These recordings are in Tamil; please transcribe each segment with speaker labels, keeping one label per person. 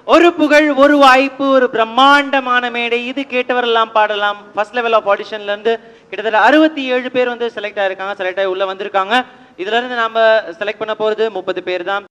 Speaker 1: ஒரு புகழ் ஒரு வாய்ப்பு ஒரு பிரம்மாண்டமான மேடை இது கேட்டவரெல்லாம் பாடலாம் ஃபர்ஸ்ட் லெவல் ஆஃப் ஆடிஷன்ல இருந்து கிட்டத்தட்ட அறுபத்தி ஏழு பேர் வந்து செலக்ட் ஆயிருக்காங்க செலக்ட் ஆகி உள்ள வந்திருக்காங்க இதுல இருந்து நாம செலக்ட் பண்ண போறது முப்பது பேர் தான்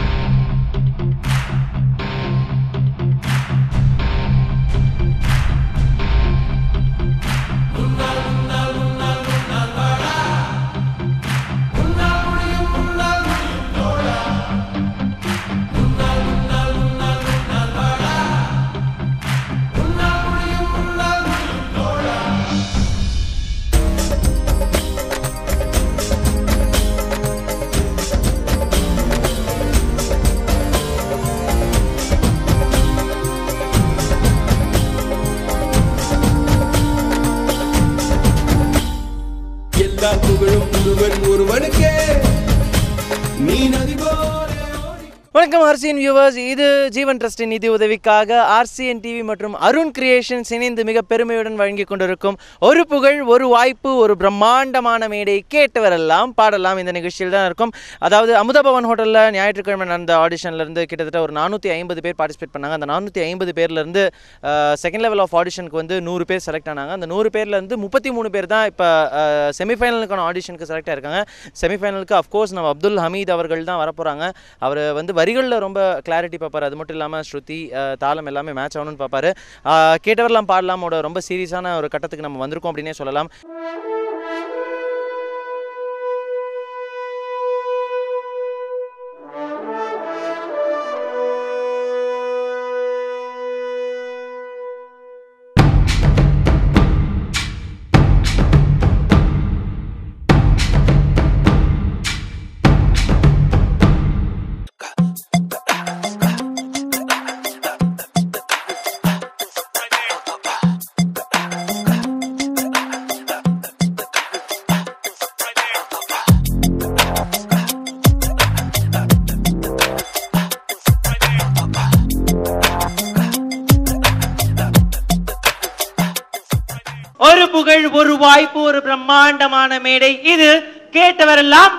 Speaker 2: எல்லா புகழும் ஒருவன் ஒருவனுக்கே நீ நதி போல ஓடி
Speaker 3: வணக்கம் ஆர்சிஎன் வியூவர்ஸ் இது ஜீவன் ட்ரஸ்டின் நிதி உதவிக்காக ஆர்சிஎன் டிவி மற்றும் அருண் கிரியேஷன்ஸ் இணைந்து மிக பெருமையுடன் வழங்கி கொண்டிருக்கும் ஒரு புகழ் ஒரு வாய்ப்பு ஒரு பிரம்மாண்டமான மேடை கேட்டவரெல்லாம் பாடலாம் இந்த நிகழ்ச்சியில் தான் இருக்கும் அதாவது அமுதபவன் ஹோட்டலில் ஞாயிற்றுக்கிழமை நடந்த ஆடிஷன்ல இருந்து கிட்டத்தட்ட ஒரு நானூற்றி ஐம்பது பேர் பார்ட்டிசிபேட் பண்ணாங்க அந்த நானூற்றி ஐம்பது பேர்லேருந்து செகண்ட் லெவல் ஆஃப் ஆடிஷனுக்கு வந்து நூறு பேர் செலக்ட் ஆனாங்க அந்த நூறு பேர்லேருந்து முப்பத்தி மூணு பேர் தான் இப்போ செமிஃபைனலுக்கான ஆடிஷனுக்கு செலக்ட் ஆயிருக்காங்க செமிஃபைனலுக்கு அஃப்கோர்ஸ் நம்ம அப்துல் ஹமீத் அவர்கள் தான் வரப்போகிறாங்க அவர் வந்து வரிகளில் ரொம்ப கிளாரிட்டி பார்ப்பார் அது மட்டும் இல்லாமல் ஸ்ருதி அஹ், தாளம் எல்லாமே மேட்ச் ஆகணும்னு பார்ப்பாரு அஹ், கேட்டவரெல்லாம் பாடலாமோட ரொம்ப சீரியஸான ஒரு கட்டத்துக்கு நம்ம வந்திருக்கோம் அப்படின்னே சொல்லலாம்
Speaker 1: ஒரு புகழ் ஒரு வாய்ப்பு ஒரு பிரம்மாண்டமான மேடை இது கேட்டவரெல்லாம்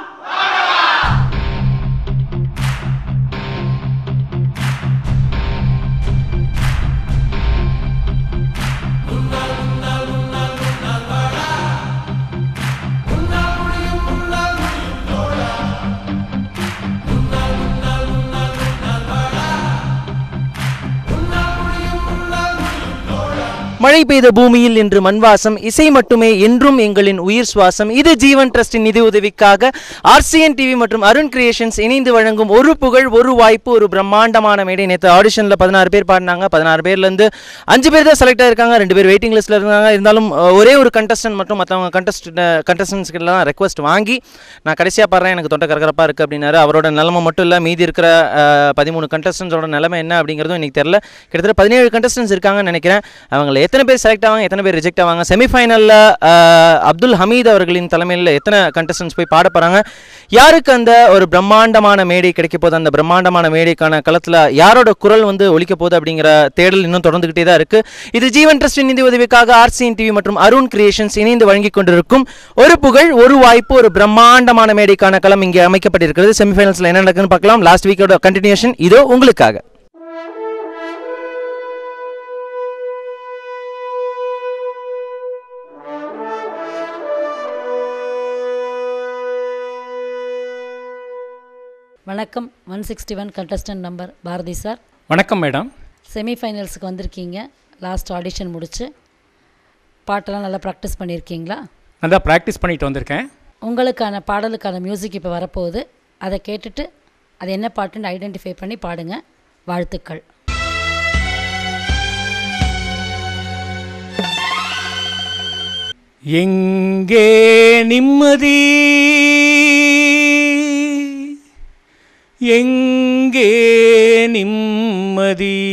Speaker 3: மழை பெய்த பூமியில் இன்று மண்வாசம் இசை மட்டுமே என்றும் எங்களின் உயிர் சுவாசம் இது ஜீவன் ட்ரஸ்டின் நிதி உதவிக்காக ஆர்சிஎன் டிவி மற்றும் அருண் கிரியேஷன்ஸ் இணைந்து வழங்கும் ஒரு புகழ் ஒரு வாய்ப்பு ஒரு பிரம்மாண்டமான மேடை நேற்று ஆடிஷனில் பதினாறு பேர் பாடினாங்க பதினாறு பேர்லேருந்து அஞ்சு பேர் தான் செலக்ட் ஆயிருக்காங்க ரெண்டு பேர் வெயிட்டிங் லிஸ்ட்டில் இருந்தாங்க இருந்தாலும் அஹ், ஒரே ஒரு கண்டஸ்டன்ட் மட்டும் மற்றவங்க கண்டஸ்ட் கண்டஸ்டன்ஸ்க்கெல்லாம் ரெக்வஸ்ட் வாங்கி நான் கடைசியாக பாடுறேன் எனக்கு தொண்டை கரகரப்பாக இருக்குது அப்படின்னாரு அவரோட நிலைமை மட்டும் இல்லை மீதி இருக்கிற அஹ், பதிமூணு கண்டஸ்டன்ஸோட நிலைமை என்ன அப்படிங்கிறதும் எனக்கு தெரியல கிட்டத்தட்ட பதினேழு கண்டஸ்டன்ஸ் இருக்காங்கன்னு நினைக்கிறேன் அவங்கள எத்தனை பேர் செலக்ட் ஆவாங்க எத்தனை பேர் ரிஜெக்ட் ஆவாங்க செமிஃபைனலில் அப்துல் ஹமீத் அவர்களின் தலைமையில் எத்தனை கண்டஸ்டன்ஸ் போய் பாட போகிறாங்க யாருக்கு அந்த ஒரு பிரம்மாண்டமான மேடை கிடைக்க போகுது அந்த பிரம்மாண்டமான மேடைக்கான களத்தில் யாரோட குரல் வந்து ஒலிக்க போகுது அப்படிங்கிற தேடல் இன்னும் தொடர்ந்துகிட்டே தான் இருக்கு இது ஜீவன் ட்ரஸ்டின் நிதி உதவிக்காக ஆர்சிஎன் டிவி மற்றும் அருண் கிரியேஷன்ஸ் இணைந்து வழங்கி கொண்டிருக்கும் ஒரு புகழ் ஒரு வாய்ப்பு ஒரு பிரம்மாண்டமான மேடைக்கான களம் இங்கே அமைக்கப்பட்டிருக்கிறது செமிஃபைனல்ஸில் என்ன நடக்குன்னு பார்க்கலாம் லாஸ்ட் வீக்கோட கண்டினியூஷன் இதோ உங்களுக்காக
Speaker 4: வணக்கம் one sixty one contestant number Bharathi sir
Speaker 5: வணக்கம் மேடம்
Speaker 4: செமிஃபைனல்ஸுக்கு வந்திருக்கீங்க லாஸ்ட் ஆடிஷன் முடிச்சு பாட்டெல்லாம் நல்லா ப்ராக்டிஸ் பண்ணியிருக்கீங்களா
Speaker 5: நான் தான் ப்ராக்டிஸ் பண்ணிட்டு வந்திருக்கேன்
Speaker 4: உங்களுக்கான பாடலுக்கான மியூசிக் இப்போ வரப்போகுது அதை கேட்டுட்டு அது என்ன பாட்டுன்னு ஐடென்டிஃபை பண்ணி பாடுங்க வாழ்த்துக்கள்
Speaker 5: எங்கே நிம்மதி எங்கே நிம்மதி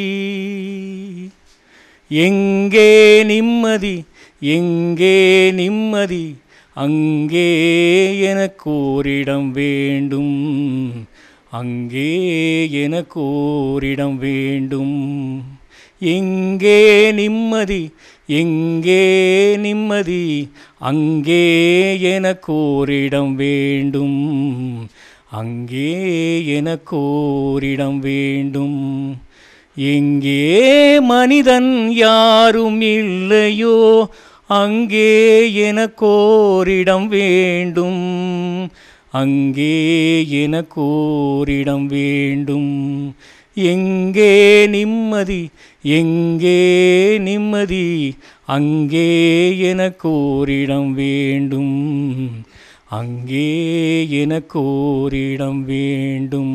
Speaker 5: எங்கே நிம்மதி எங்கே நிம்மதி அங்கே எனக்கு ஓரிடம் வேண்டும் அங்கே எனக்கு ஓரிடம் வேண்டும் எங்கே நிம்மதி எங்கே நிம்மதி அங்கே எனக்கு ஓரிடம் வேண்டும் அங்கே எனக்கு ஓரிடம் வேண்டும் எங்கே மனிதன் யாரும் இல்லையோ அங்கே எனக்கோரிடம் வேண்டும் அங்கே எனக்கோரிடம் வேண்டும் எங்கே நிம்மதி எங்கே நிம்மதி அங்கே எனக்கோரிடம் வேண்டும் அங்கே எனக்கோரிடம் வேண்டும்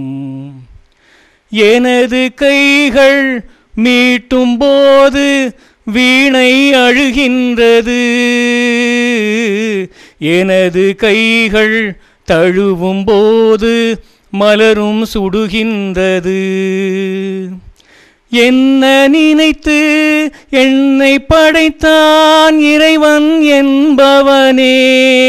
Speaker 5: எனது கைகள் மீட்டும் போது வீணை அழுகின்றது எனது கைகள் தழுவும் போது மலரும் சுடுகின்றது என்ன நினைத்து என்னை படைத்தான் இறைவன் என்பவனே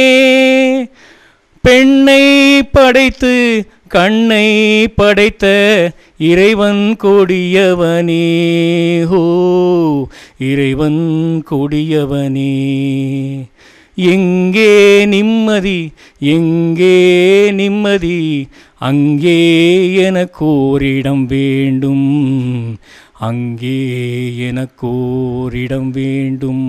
Speaker 5: பெண்ணை படைத்து கண்ணை படைத்த இறைவன் கொடியவனே ஹோ இறைவன் கொடியவனே எங்கே நிம்மதி எங்கே நிம்மதி அங்கே எனக்கோரிடம் வேண்டும் அங்கே எனக்கோரிடம் வேண்டும்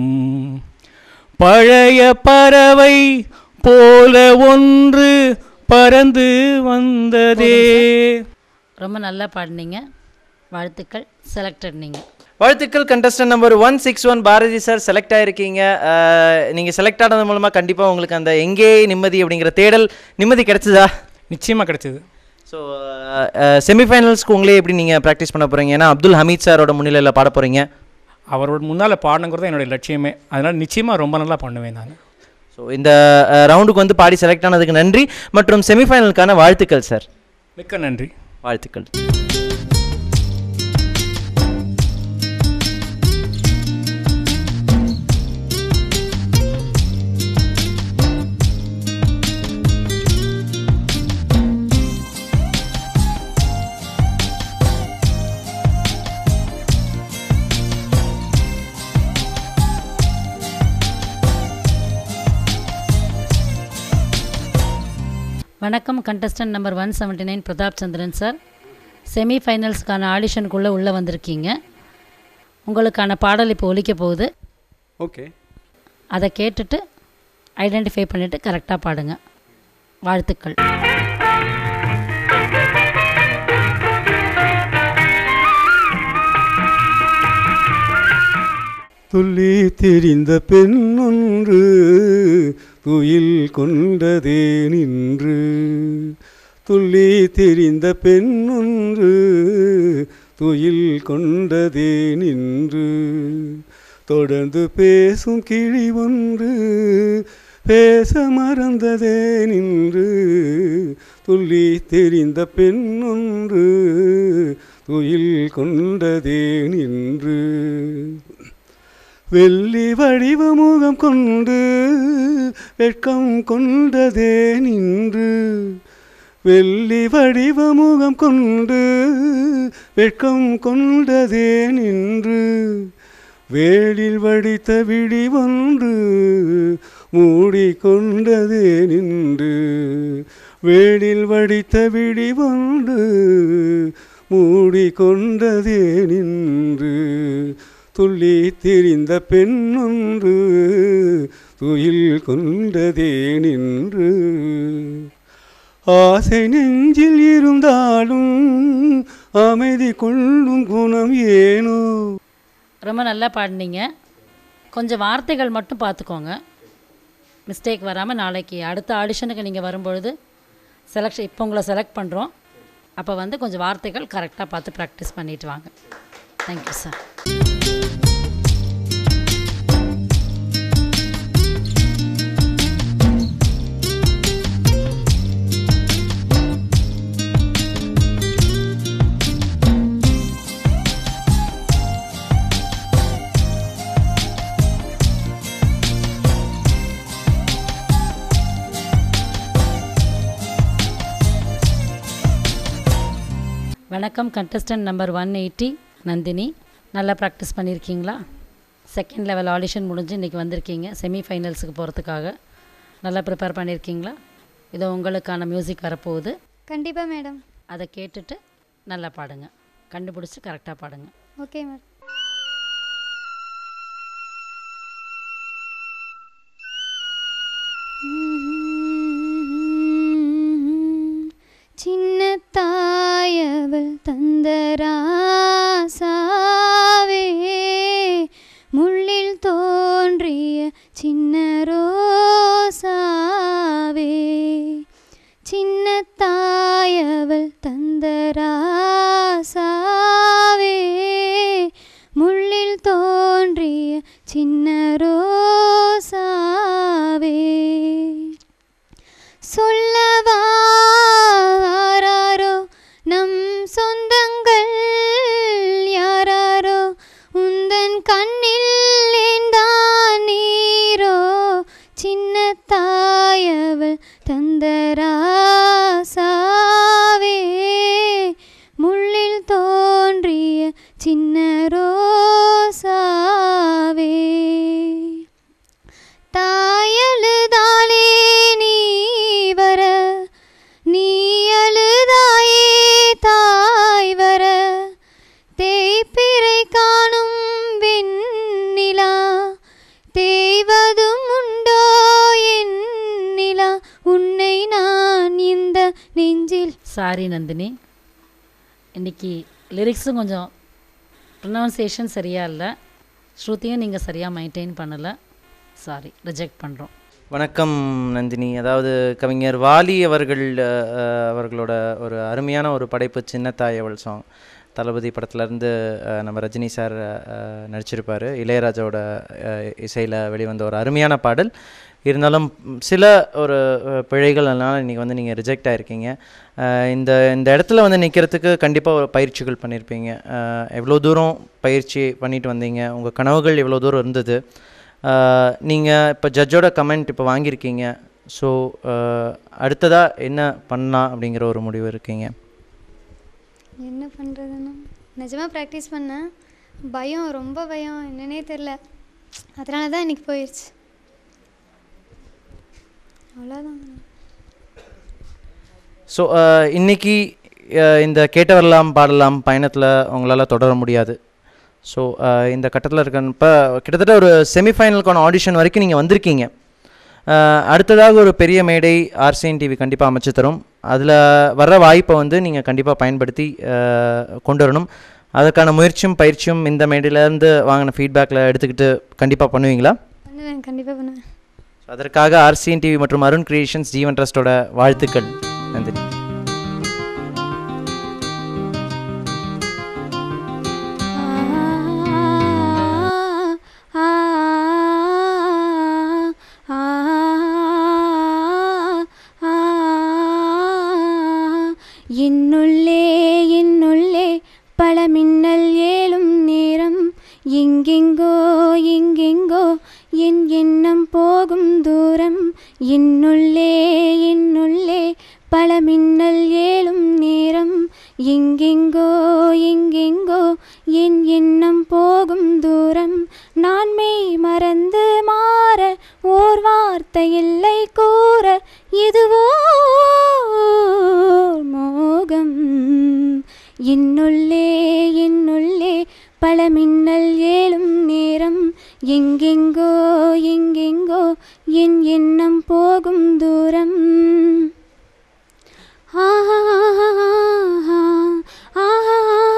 Speaker 5: பழைய பறவை போல ஒன்று பறந்து வந்ததே
Speaker 4: ரொம்ப நல்லா பாடினீங்க வாழ்த்துக்கள் செலக்டட் நீங்கள்
Speaker 3: வாழ்த்துக்கள் contestant number one six one Bharathi sir select ஆயிருக்கீங்க நீங்கள் செலக்ட் ஆனது மூலமாக கண்டிப்பாக உங்களுக்கு அந்த எங்கே நிம்மதி அப்படிங்கிற தேடல் நிம்மதி கிடைச்சதா
Speaker 5: நிச்சயமாக கிடைச்சது
Speaker 3: ஸோ செமிஃபைனல்ஸ்க்கு உங்களே எப்படி நீங்கள் ப்ராக்டிஸ் பண்ண போகிறீங்க ஏன்னா அப்துல் ஹமீத் சாரோட முன்னிலையில் பாட போகிறீங்க
Speaker 5: அவரோட முன்னால் பாடணுங்கிறது தான் என்னுடைய லட்சியமே அதனால் நிச்சயமாக ரொம்ப நல்லா பண்ணுவேன் நான்
Speaker 3: ஸோ இந்த ரவுண்டுக்கு வந்து பாடி செலக்ட் ஆனதுக்கு நன்றி மற்றும் செமிஃபைனலுக்கான வாழ்த்துக்கள் சார்
Speaker 5: மிக்க நன்றி
Speaker 3: வாழ்த்துக்கள்
Speaker 4: வணக்கம் contestant number one seventy nine Prathap Chandran sir செமி ஃபைனல்ஸ்க்கான ஆடிஷனுக்குள்ளே உள்ளே வந்திருக்கீங்க உங்களுக்கான பாடல் இப்போ ஒலிக்க போகுது
Speaker 6: ஓகே
Speaker 4: அதை கேட்டுட்டு ஐடென்டிஃபை பண்ணிவிட்டு கரெக்டாக பாடுங்க வாழ்த்துக்கள்
Speaker 6: துள்ளி தெரிந்த பெண்ணொன்று துயில் கொண்டதே நின்று துள்ளி தெரிந்த பெண்ணொன்று துயில் கொண்டதே நின்று தொடர்ந்து பேசும் கிளி ஒன்று பேச மறந்ததே நின்று துள்ளி தெரிந்த பெண்ணொன்று துயில் கொண்டதே நின்று வெள்ளி வடிவ முகம் கொண்டு வெட்கம் கொண்டதே நின்று வெள்ளி வடிவ முகம் கொண்டு வெட்கம் கொண்டதே நின்று வேளில் வடித்த விழி ஒன்று மூடிக்கொண்டதே நின்று வேளில் வடித்த விழி ஒன்று மூடிக்கொண்டதே நின்று துள்ளி திரிந்த பெண்ணொன்று துயில் கொண்டதே நின்று ஆசை நெஞ்சில் இருந்தாலும் அமைதி கொள்ளும் குணம் ஏனோ
Speaker 4: ரொம்ப நல்லா பாடினீங்க கொஞ்சம் வார்த்தைகள் மட்டும் பார்த்துக்கோங்க மிஸ்டேக் வராமல் நாளைக்கு அடுத்த ஆடிஷனுக்கு நீங்கள் வரும்பொழுது செலக்ஷன் இப்போ உங்களை செலக்ட் பண்ணுறோம் அப்போ வந்து கொஞ்சம் வார்த்தைகள் கரெக்டாக பார்த்து ப்ராக்டிஸ் பண்ணிட்டு வாங்க தேங்க்யூ சார் வணக்கம் contestant number one eighty Nandini நல்லா ப்ராக்டிஸ் பண்ணியிருக்கீங்களா செகண்ட் லெவல் ஆடிஷன் முடிஞ்சு இன்றைக்கி வந்திருக்கீங்க செமி ஃபைனல்ஸுக்கு போகிறதுக்காக நல்லா ப்ரிப்பேர் பண்ணியிருக்கீங்களா இதோ உங்களுக்கான மியூசிக் வரப்போகுது
Speaker 7: கண்டிப்பாக மேடம்
Speaker 4: அதை கேட்டுட்டு நல்லா பாடுங்க கண்டுபிடிச்சி கரெக்டாக பாடுங்க
Speaker 7: ஓகே மேம் சின்ன தாயவள் தந்தராசாவே முள்ளில் தோன்றிய சின்ன ரோசாவே சின்ன தாயவள் தந்தராசாவே முள்ளில் தோன்றிய சின்ன ரோசாவே சொல்லவாரோ நம் சொந்தங்கள் யாராரோ உந்தன் கண்ணில் ஏந்தான் நீரோ சின்ன தாயவள் தந்தராசாவே முள்ளில் தோன்றிய சின்ன ரோசாவே தாயழுதாலே நீ வர நீ அழுதாயே தாய் வர தேய்பிறை காணும் வெண்ணிலா தேய்வதும் உண்டோ என் நிலா உன்னை நான் இந்த நெஞ்சில்
Speaker 4: சாரி நந்தினி இன்னைக்கு லிரிக்ஸும் கொஞ்சம் ப்ரொனவுன்சியேஷன் சரியா இல்லை ஸ்ருதியும் நீங்கள் சரியாக மெயின்டைன் பண்ணலை சாரி ரிஜெக்ட் பண்ணுறோம்
Speaker 3: வணக்கம் நந்தினி அதாவது கவிஞர் வாலி அவர்கள் அஹ், அஹ், அவர்களோட ஒரு அருமையான ஒரு படைப்பு சின்னத்தாய் அவள் சாங் தளபதி படத்துலேருந்து நம்ம ரஜினி சார் நடிச்சிருப்பார் இளையராஜாவோட இசையில் வெளிவந்த ஒரு அருமையான பாடல் இருந்தாலும் ம், சில ஒரு அஹ், பிழைகள்னால இன்றைக்கி வந்து நீங்கள் ரிஜெக்ட் ஆகிருக்கீங்க அஹ், இந்த இந்த இடத்துல வந்து நிற்கிறதுக்கு கண்டிப்பாக பயிற்சிகள் பண்ணியிருப்பீங்க அஹ், எவ்வளோ தூரம் பயிற்சி பண்ணிட்டு வந்தீங்க உங்கள் கனவுகள் எவ்வளோ தூரம் இருந்தது நீங்கள் இப்போ ஜட்ஜோட கமெண்ட் இப்போ வாங்கியிருக்கீங்க ஸோ அடுத்ததாக என்ன பண்ணலாம் அப்படிங்கிற ஒரு முடிவு இருக்கீங்க
Speaker 7: என்ன பண்ணுறதுன்னா நிஜமாக ப்ராக்டிஸ் பண்ணேன் பயம் ரொம்ப பயம் என்னன்னே தெரில அதனால தான் இன்னைக்கு போயிடுச்சு அவ்வளோதான்
Speaker 3: ஸோ இன்னைக்கு அஹ், இந்த கேட்ட வரலாம் பாடலாம் பயணத்தில் உங்களால் தொடர முடியாது ஸோ இந்த கட்டத்தில் இருக்கப்ப கிட்டத்தட்ட ஒரு செமிஃபைனலுக்கான ஆடிஷன் வரைக்கும் நீங்கள் வந்திருக்கீங்க அஹ், அடுத்ததாக ஒரு பெரிய மேடை ஆர்சிஎன் டிவி கண்டிப்பாக அமைச்சு தரும் அதில் வர்ற வாய்ப்பை வந்து நீங்கள் கண்டிப்பாக பயன்படுத்தி அஹ், கொண்டு வரணும் அதற்கான முயற்சியும் பயிற்சியும் இந்த மேடையிலேருந்து வாங்கின ஃபீட்பேக்கில் எடுத்துக்கிட்டு கண்டிப்பாக பண்ணுவீங்களா
Speaker 7: பண்ணுவேன் கண்டிப்பாக பண்ணுவேன்
Speaker 3: அதற்காக ஆர்சிஎன் டிவி மற்றும் அருண் கிரியேஷன்ஸ் ஜீவன் ட்ரஸ்டோட வாழ்த்துக்கள் நன்றி
Speaker 7: என்னுள்ளே என்னுள்ளே பல மின்னல் ஏழும் நேரம் எங்கெங்கோ எங்கெங்கோ என் எண்ணம் போகும் தூரம் என்னுள்ளே என்னுள்ளே பல மின்னல் ஏழும் நேரம் எங்கெங்கோ எங்கெங்கோ என் எண்ணம் போகும் தூரம் நான் மெய் மறந்து மாற ஓர் வார்த்தை இல்லை கூற இதுவோ ஓர் மோகம் என்னுள்ளே என்னுள்ளே பல மின்னல் ஏழும் நேரம் எங்கெங்கோ எங்கெங்கோ என் எண்ணம் போகும் தூரம் ஆஹா ஆஹா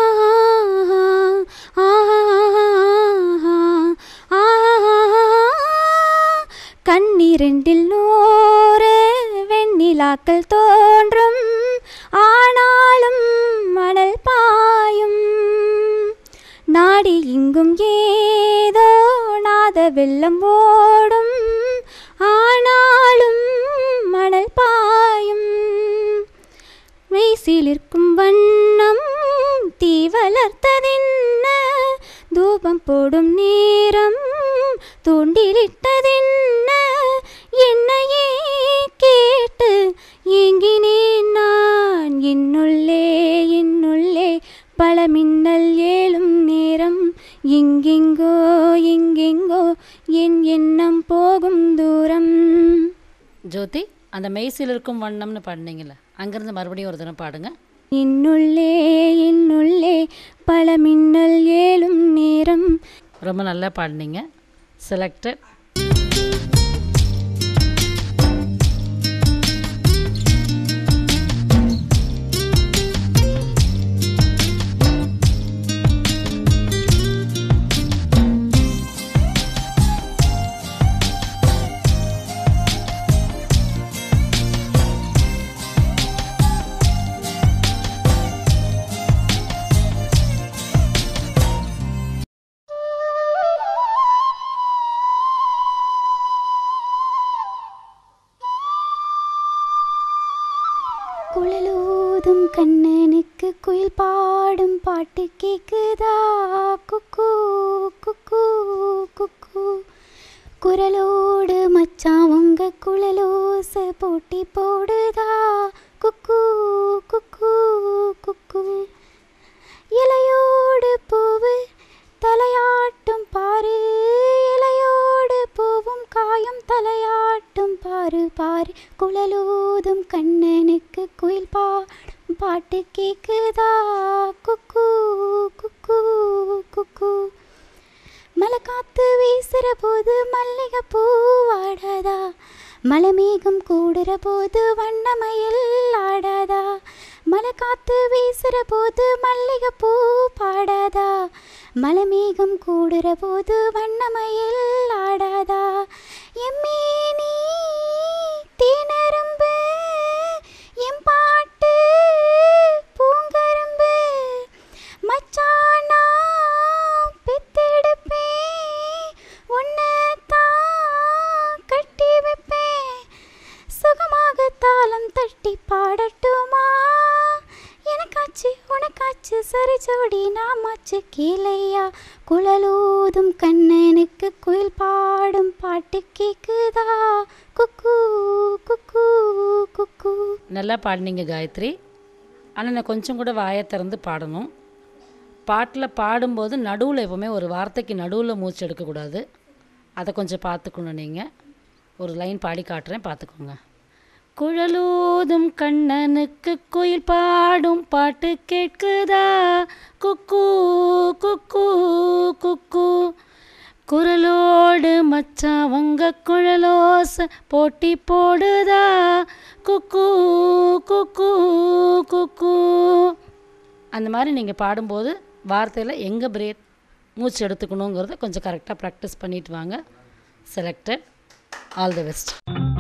Speaker 7: கண்ணிரண்டில் நூறு வெண்ணிலாக்கள் தோன்றும் ஆனாலும் மணல் பாயும் நாடி இங்கும் ஏதோ நாத வெள்ளம் ஓடும் ஆனாலும் மணல் பாயும் மெய்சிலிருக்கும் வண்ணம் தீ வளர்த்ததென்ன தூபம் போடும் நேரம் தூண்டிலிட்டதென்ன என்னையே கேட்டு ஏங்கினேன் நான் என்னுள்ளே என்னுள்ளே பல மின்னல் ஏழும் நேரம் எங்கெங்கோ எங்கெங்கோ என் எண்ணம் போகும் தூரம்
Speaker 4: ஜோதி அந்த மெய்சில் இருக்கும் வண்ணம்னு பாடினீங்கல்ல அங்கேருந்து மறுபடியும் ஒரு தினம் பாடுங்க
Speaker 8: என்னுள்ளே என்னுள்ளே பல மின்னல் ஏழும் நேரம்
Speaker 4: ரொம்ப நல்லா பாடினீங்க செலக்டட்
Speaker 8: குழலூதும் கண்ணனுக்கு குயில் பாடும் பாட்டு கேக்குதா குக்கு குக்கு குக்கு குரலோடு மச்சான் உங்க குழலோச போட்டி போடுதா குக்கு குக்கு குக்கு இலையோடு பூவு தலையாட்டும் பாரு இலையோடு பூவும் காயும் தலையாட்டும் பாரு பாரு குழலூதும் கண்ணனுக்கு குயில் பாடும் பாட்டு கேக்குதா குக்கு குக்கு குக்கு மலை காத்து வீசுற போது மல்லிகை பூ ஆடாதா மலை மேகம் கூடுற போது வண்ணமயில் ஆடாதா மலை காத்து வீசுற போது மல்லிகை பூ பாடாதா மலை மேகம் கூடுற போது வண்ணமயில் ஆடாதா எம்மேனி தேனரும்பு எம் பாட்டு பூங்கரும்பு மச்சானா பெத்தெடுப்பேன் உன்னைத்தான் கட்டி வைப்பேன் சுகமாக தாளம் தட்டி பாடட்டுமா எனக்காச்சு உனக்காச்சு சரி ஜோடி நாமாச்சு கீழையா குழலூதும் கண்ணனுக்கு குயில் பாடும் பாட்டு கேக்குதா குக்கு குக்கு குக்கு
Speaker 4: நல்லா பாடினீங்க காயத்ரி ஆனால் நான் கொஞ்சம் கூட வாயை திறந்து பாடணும் பாட்டில் பாடும்போது நடுவில் எப்போவுமே ஒரு வார்த்தைக்கு நடுவில் மூச்சு எடுக்கக்கூடாது அதை கொஞ்சம் பார்த்துக்கணும் நீங்கள் ஒரு லைன் பாடி காட்டுறேன் பார்த்துக்கோங்க குழலூதும் கண்ணனுக்கு குயில் பாடும் பாட்டு கேட்குதா குக்கு குக்கு குக்கு குரலோடு மச்சான் உங்க குழலோச போட்டி போடுதா குக்கு குக்கு குக்கு அந்த மாதிரி நீங்கள் பாடும்போது வார்த்தையில் எங்கே பிரேக் மூச்சு எடுத்துக்கணுங்கிறத கொஞ்சம் கரெக்டாக ப்ராக்டிஸ் பண்ணிட்டு வாங்க செலக்டட் ஆல் தி பெஸ்ட்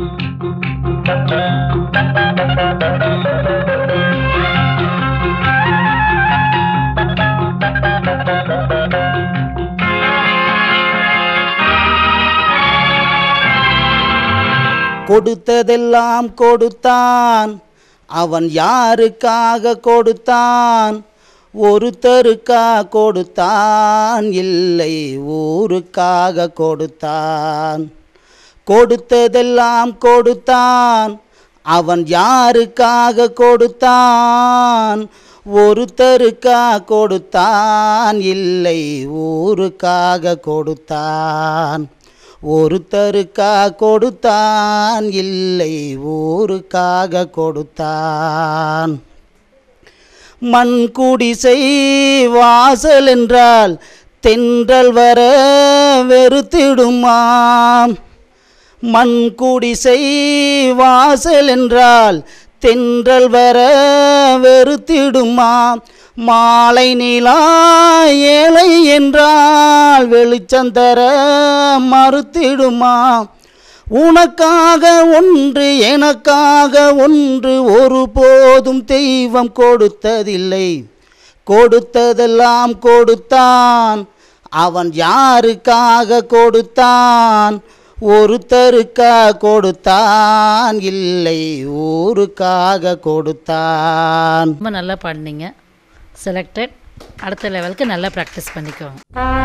Speaker 9: கொடுத்ததெல்லாம் கொடுத்தான் அவன் யாருக்காக கொடுத்தான் ஒருத்தருக்கா கொடுத்தான் இல்லை ஊருக்காக கொடுத்தான் கொடுத்ததெல்லாம் கொடுத்தான் அவன் யாருக்காக கொடுத்தான் ஒருத்தருக்கா கொடுத்தான் இல்லை ஊருக்காக கொடுத்தான் ஒருத்தருக்கா கொடுத்தான் இல்லை ஊருக்காக கொடுத்தான் மண் குடிசை வாசல் என்றால் தென்றல் வர வெறுத்திடுமாம் மண் குடிசை வாசல் என்றால் தென்றல் வர வெறுத்திடுமாம் மாலை நிலா ஏழை என்றால் வெளிச்சந்தர மறுத்திடுமாம் உனக்காக ஒன்று எனக்காக ஒன்று ஒருபோதும் தெய்வம் கொடுத்ததில்லை கொடுத்ததெல்லாம் கொடுத்தான் அவன் யாருக்காக கொடுத்தான் ஒருத்தருக்கா கொடுத்தான் இல்லை ஊருக்காக கொடுத்தான்
Speaker 4: ரொம்ப நல்லா பாடினீங்க செலக்டட் அடுத்த லெவலுக்கு நல்லா ப்ராக்டிஸ் பண்ணிக்கோங்க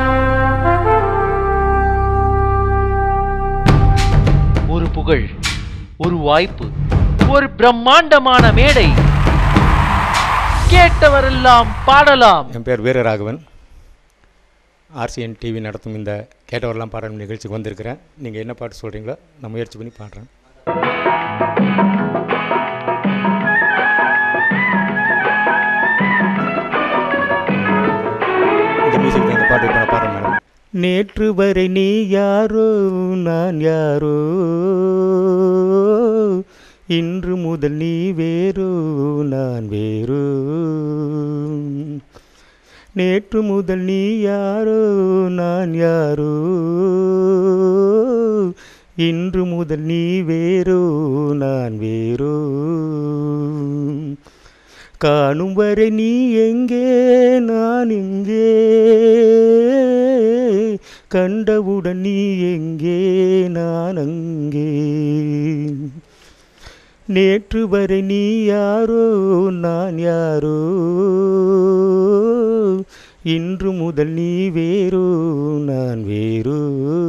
Speaker 10: ஒரு புகழ் ஒரு வாய்ப்பு ஒரு பிரம்மாண்டமான மேடை கேட்டவரெல்லாம் பாடலாம்
Speaker 11: என் பேர் வீரராகவன் ஆர்சிஎன் டிவி நடத்தும் இந்த கேட்டவரெல்லாம் பாடல் நிகழ்ச்சிக்கு வந்திருக்கிறேன் நீங்கள் என்ன பாட்டு சொல்கிறீங்களோ நான் முயற்சி பண்ணி பாடுறேன் நேற்று வரை நீ யாரோ நான் யாரோ இன்று முதல் நீ வேறோ நான் வேறோ நேற்று முதல் நீ யாரோ நான் யாரோ இன்று முதல் நீ வேறோ நான் வேறோ காணும் வரை நீ எங்கே நான் எங்கே கண்டவுடன் நீ எங்கே நான் அங்கே நேற்று வரை நீ யாரோ நான் யாரோ இன்று முதல் நீ வேறோ நான் வேறோ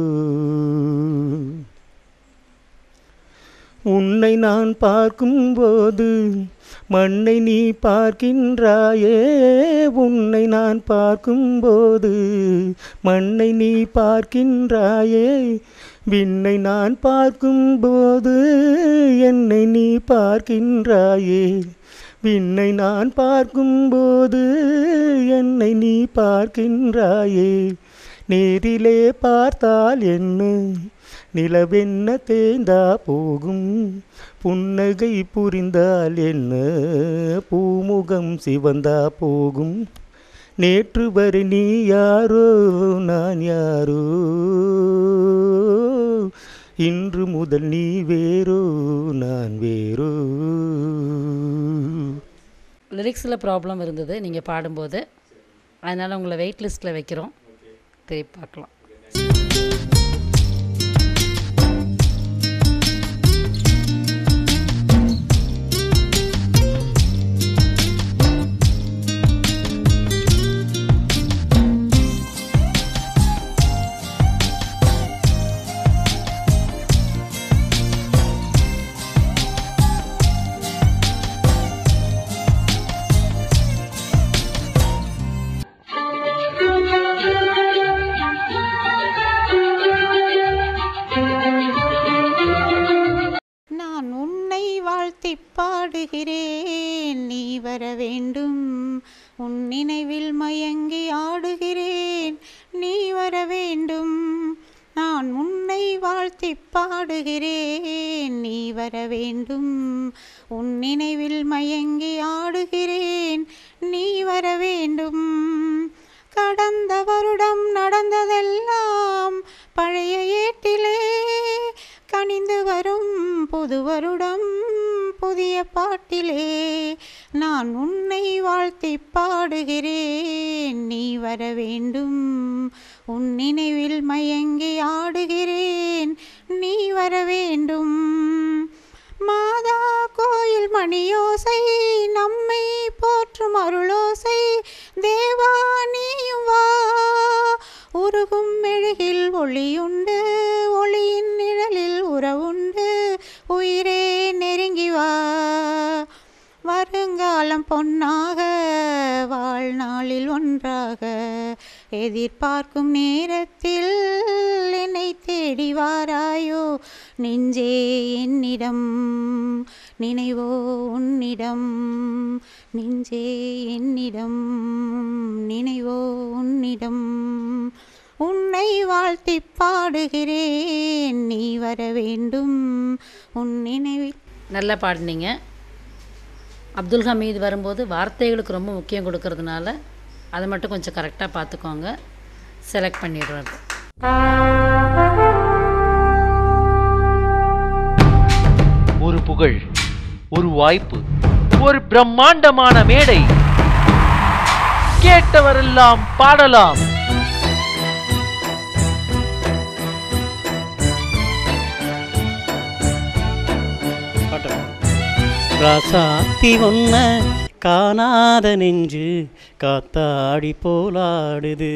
Speaker 11: உன்னை நான் பார்க்கும்போது மண்ணை நீ பார்க்கின்றாயே உன்னை நான் பார்க்கும்போது மண்ணை நீ பார்க்கின்றாயே விண்ணை நான் பார்க்கும்போது என்னை நீ பார்க்கின்றாயே விண்ணை நான் பார்க்கும்போது என்னை நீ பார்க்கின்றாயே நேரிலே பார்த்தால் என்ன நிலவென்ன தேய்ந்தா போகும் புன்னகை புரிந்தால் என்ன பூமுகம் சிவந்தா போகும் நேற்று வரை நீ யாரோ நான் யாரோ இன்று முதல் நீ வேறோ நான் வேறோ
Speaker 4: லிரிக்ஸில் ப்ராப்ளம் இருந்தது நீங்கள் பாடும்போது அதனால் உங்களை வெயிட் லிஸ்ட்டில் வைக்கிறோம் திருப்பி பார்க்கலாம்
Speaker 12: நான் உன்னை வாழ்த்தி பாடுகிறேன் நீ வர வேண்டும் உன் நினைவில் மயங்கி ஆடுகிறேன் நீ வர வேண்டும் நான் உன்னை வாழ்த்தி பாடுகிறேன் நீ வர வேண்டும் உன் நினைவில் மயங்கி ஆடுகிறேன் நீ வர வேண்டும் கடந்த வருடம் நடந்ததெல்லாம் பழைய ஏட்டிலே கனிந்து வரும் புது வருடம் புதிய பாட்டிலே நான் உன்னை வாழ்த்தி பாடுகிறேன் நீ வர வேண்டும் உன் நினைவில் மயங்கி ஆடுகிறேன் நீ வர வேண்டும் மாதா கோயில் மணியோசை நம்மை போற்றும் அருளோசை தேவா நீயும் வா உருகும் மெழுகில் ஒளியுண்டு ஒளியின் நிழலில் உறவுண்டு உயிரே நெருங்கி வா வருங்காலம் பொன்னாக வாழ்நாளில் ஒன்றாக எதிர்பார்க்கும் நேரத்தில் என்னை தேடி வாராயோ நெஞ்சே என்னிடம் நினைவோ உன்னிடம் நெஞ்சே என்னிடம் நினைவோ உன்னிடம் உன்னை வாழ்த்தி பாடுகிறேன் நீ வர வேண்டும் உன் நினைவில்
Speaker 4: நல்லா பாடினீங்க அப்துல் ஹமீது வரும்போது வார்த்தைகளுக்கு ரொம்ப முக்கியம் கொடுக்கறதுனால அதை மட்டும் கொஞ்சம் கரெக்டாக பார்த்துக்கோங்க செலக்ட் பண்ணிடுறது
Speaker 10: ஒரு புகழ் ஒரு வாய்ப்பு ஒரு பிரம்மாண்டமான மேடை கேட்டவரெல்லாம் பாடலாம்
Speaker 13: ராசாத்தி ஒன்ன காணாத நெஞ்சு காத்தாடி போலாடுது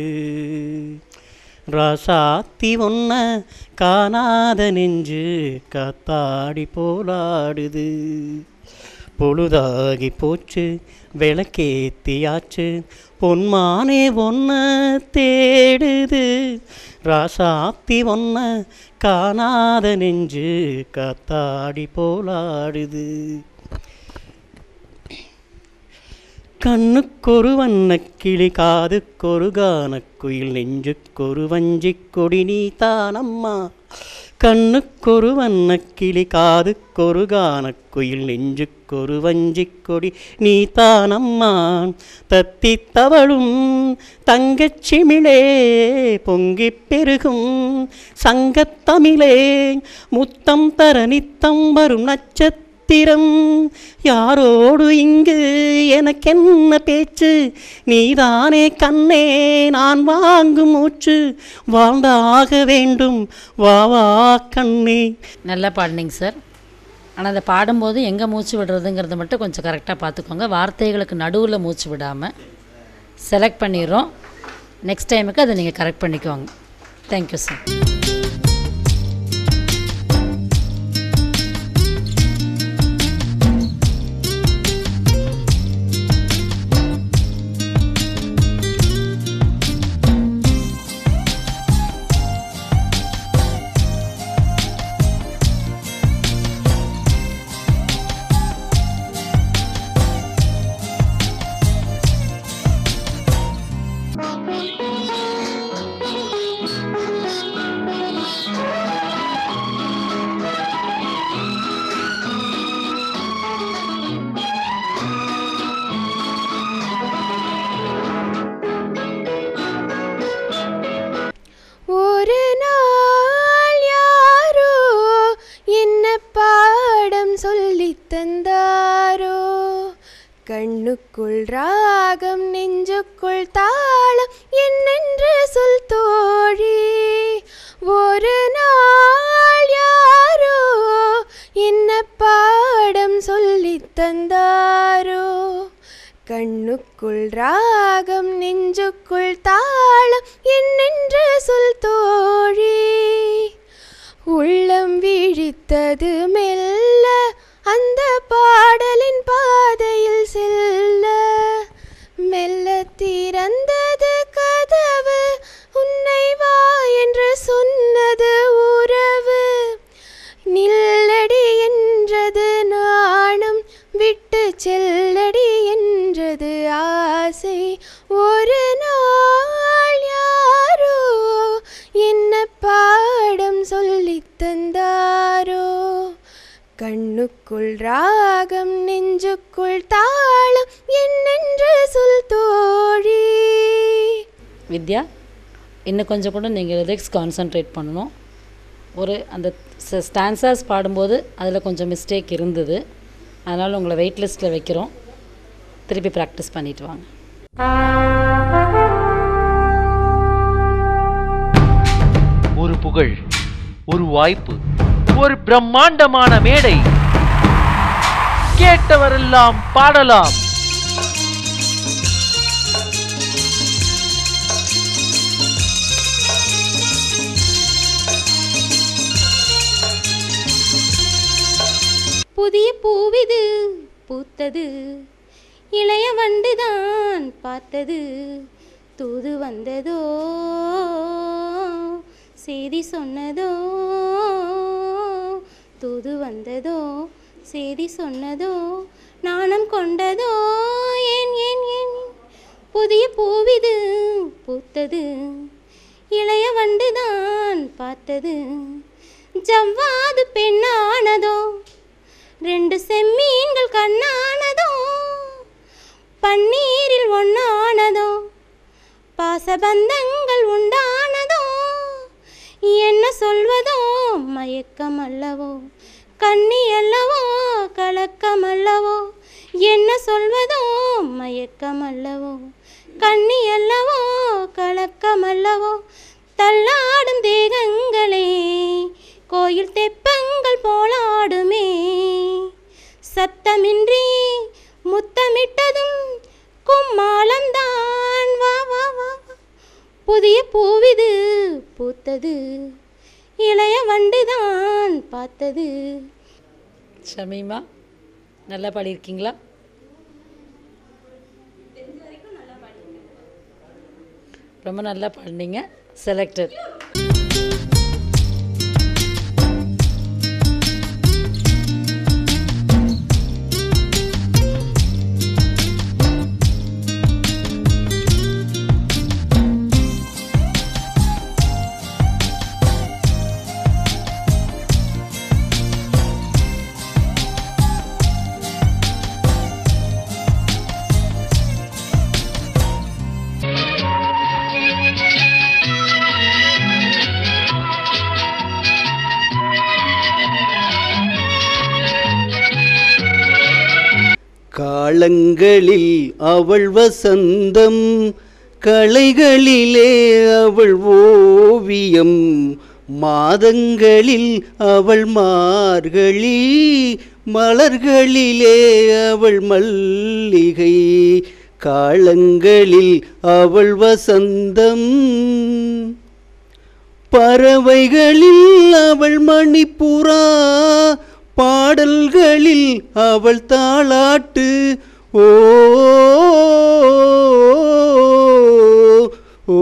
Speaker 13: ராசாத்தி ஒன்ன காணாத நெஞ்சு காத்தாடி போலாடுது பொழுதாகி போச்சு விளக்கேத்தியாச்சு பொன்மானே ஒன்ன தேடுது ராசாத்தி ஒன்ன காணாத நெஞ்சு காத்தாடி போலாடுது கண்ணுக்கொரு வண்ணக்கிளி காதுக்கொரு கானக்குயில் நெஞ்சுக்கொரு வஞ்சிக் கொடி நீ தானம்மா கண்ணுக்கொரு வண்ணக்கிளி காதுக்கொரு கானக்குயில் நெஞ்சுக்கொரு வஞ்சிக் கொடி நீ தானம்மா தத்தி தவழும் தங்கச் சிமிழே பொங்கிப் பெருகும் சங்கத்தமிழே முத்தம் தர நித்தம் வரும் நட்சத்திரம் யாரோடு இங்கு எனக்கென்ன பேச்சு நீதானே கண்ணே நான் வாங்கும் மூச்சு வாழ்ந்தாக வேண்டும் வா வா கண்ணே
Speaker 4: நல்லா பாடினீங்க சார் ஆனால் அதை பாடும்போது எங்கே மூச்சு விடுறதுங்கிறத மட்டும் கொஞ்சம் கரெக்டாக பார்த்துக்கோங்க வார்த்தைகளுக்கு நடுவில் மூச்சு விடாமல் செலக்ட் பண்ணிடுறோம் நெக்ஸ்ட் டைமுக்கு அதை நீங்கள் கரெக்ட் பண்ணிக்கோங்க தேங்க்யூ சார்
Speaker 14: ஒரு நாள் யாரோ என்ன பாடம் சொல்லித் தந்தாரோ கண்ணுக்குள் ராகம் நெஞ்சுக்குள் தாளம் என்னென்று சொல் தோழி ஒரு நாள் யாரோ என்ன பாடம் சொல்லித் தந்தாரோ கண்ணுக்குள் ராகம் நெஞ்சுக்குள் தாளம் என்னென்று சொல் தோழி உள்ளம் விழித்தது மெல்ல அந்த பாடலின் பாதையில் செல்ல மெல்ல திறந்தது கதவு உன்னை வா என்று சொன்னது உறவு நில்லடி என்றது நாணம் விட்டு செல்லடி என்றது ஆசை ஒரு நாள் யாரோ என்ன பாடம் சொல்லித் தந்தாரோ கண்ணுக்குள் ராகம் நெஞ்சுக்குள் தாளம் என்னென்று சொல் தோழி
Speaker 4: வித்யா இன்னும் கொஞ்சம் கூட நீங்கள் லிரிக்ஸ் கான்சென்ட்ரேட் பண்ணணும் ஒரு அந்த ஸ்டான்சர்ஸ் பாடும்போது அதில் கொஞ்சம் மிஸ்டேக் இருந்தது அதனால் உங்களை வெயிட் லிஸ்ட்டில் வைக்கிறோம் திருப்பி ப்ராக்டிஸ் பண்ணிட்டு வாங்க
Speaker 10: ஒரு புகழ் ஒரு வாய்ப்பு ஒரு பிரம்மாண்டமான மேடை கேட்டவரெல்லாம் பாடலாம்
Speaker 8: புதிய பூவிது பூத்தது இளைய வண்டுதான் பார்த்தது தூது வந்ததோ செய்தி சொன்னதோ தூது வந்ததோ செய்தி சொன்னதோ நாணம் கொண்டதோ ஏன் ஏன் ஏன் புதிய பூவிது பூத்தது இளைய வண்டுதான் பார்த்தது ஜவ்வாது பெண்ணானதோ ரெண்டு செம்மீன்கள் கண்ணானதோ பன்னீரில் ஒன்னானதோ பாசபந்தங்கள் உண்டானதோ என்ன சொல்வதோ மயக்கம் அல்லவோ கண்ணி அல்லவோ கலக்கம் அல்லவோ என்ன சொல்வதோ மயக்கம் அல்லவோ கண்ணி அல்லவோ கலக்கம் அல்லவோ தள்ளாடும் தேகங்களே கோயில் தெப்பங்கள் போலாடுமே சத்தமின்றி முத்தமிட்டதும் கும்மாளம்தான் வா வா வா வா. புதிய பூவிது பூத்தது இளைய வண்டுதான் பார்த்தது
Speaker 4: ஷமீமா நல்லா பாடியிருக்கீங்களா ரொம்ப நல்லா பாடினீங்க செலக்டட்
Speaker 15: காலங்களில் அவள் வசந்தம் கலைகளிலே அவள் ஓவியம் மாதங்களில் அவள் மார்கழி மலர்களிலே அவள் மல்லிகை காலங்களில் அவள் வசந்தம் பறவைகளில் அவள் மணிப்புறா பாடல்களில் அவள் தாளாட்டு ஓ ஓ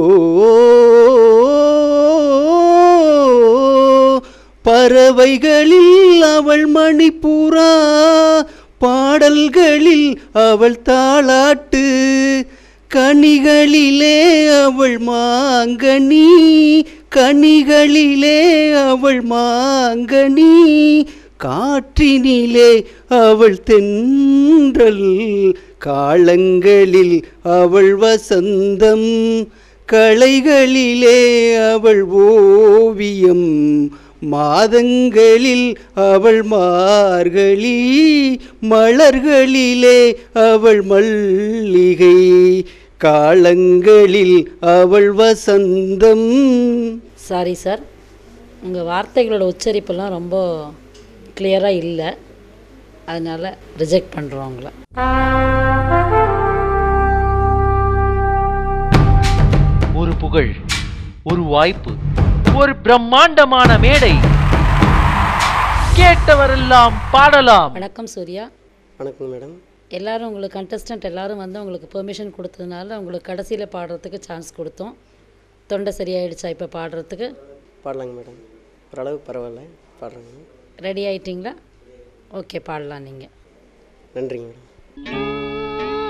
Speaker 15: பறவைகளில் அவள் மணிப்புறா பாடல்களில் அவள் தாளாட்டு கனிகளிலே அவள் மாங்கனி கனிகளிலே அவள் மாங்கனி காற்றினிலே அவள் தென்றல் காலங்களில் அவள் வசந்தம் கலைகளிலே அவள் ஓவியம் மாதங்களில் அவள் மார்கழி மலர்களிலே அவள் மல்லிகை காலங்களில் அவள் வசந்தம்
Speaker 4: சாரி சார் உங்கள் வார்த்தைகளோட உச்சரிப்பெல்லாம் ரொம்ப கிளியராக இல்லை அதனால் ரிஜெக்ட் பண்ணுறோம் உங்களை
Speaker 10: ஒரு புகழ் ஒரு வாய்ப்பு ஒரு பிரம்மாண்டமான மேடை கேட்டவரெல்லாம் பாடலாம்
Speaker 13: வணக்கம் சூர்யா
Speaker 15: வணக்கம் மேடம்
Speaker 13: எல்லாரும் உங்களுக்கு கண்டஸ்டன்ட் எல்லாரும் வந்து உங்களுக்கு பெர்மிஷன் கொடுத்ததுனால உங்களுக்கு கடைசியில் பாடுறதுக்கு சான்ஸ் கொடுத்தோம் தொண்டை சரியாயிடுச்சா இப்போ பாடுறதுக்கு
Speaker 15: பாடலாங்க மேடம் ஓரளவு பரவாயில்ல பாடுறேங்க
Speaker 13: ரெடி ஆயிட்டீங்களா ஓகே பாடலாம் நீங்கள்
Speaker 15: நன்றிங்க மேடம்